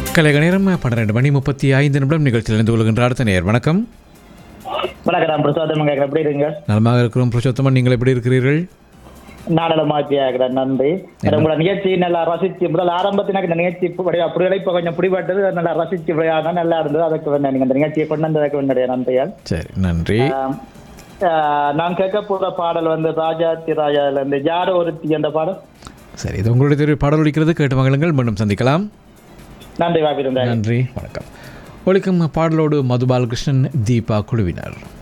கலைக நேரம் பன்னிரெண்டு மணி முப்பத்தி ஐந்து நிமிடம் நிகழ்ச்சியில் இணைந்து கொள்கின்ற அடுத்த நேர் வணக்கம் வணக்கம் நான் பிரசாதம் கேட்குறேன் எப்படி இருங்க நலமாக இருக்கிறோம் புருஷோத்தமன் நீங்கள் எப்படி இருக்கிறீர்கள் நாடகமாச்சியா இருக்கிறேன் நன்றி உங்களோட நிகழ்ச்சி நல்லா ரசிச்சு முதல் ஆரம்பத்தில் இந்த நிகழ்ச்சி இப்படி அப்படி இப்போ கொஞ்சம் பிடிபட்டது நல்லா ரசிச்சு விளையாட நல்லா இருந்தது அதுக்கு வேண்டாம் நீங்க அந்த நிகழ்ச்சியை கொண்டு வந்ததுக்கு என்னுடைய நன்றிகள் சரி நன்றி ஆம், ஆஹ், நான் கேட்க போற பாடல் வந்து ராஜா திராஜால இருந்து யாரோ ஒருத்தி என்ற பாடல் சரி இது உங்களுடைய தெரிவு பாடல் ஒலிக்கிறது கேட்டு மகளுங்கள் மீண்டும் சந்திக்கலாம் நன்றி வாபிருந்தேன் நன்றி வணக்கம் ஒலிக்கும் பாடலோடு மது பாலகிருஷ்ணன் தீபா குழுவினர்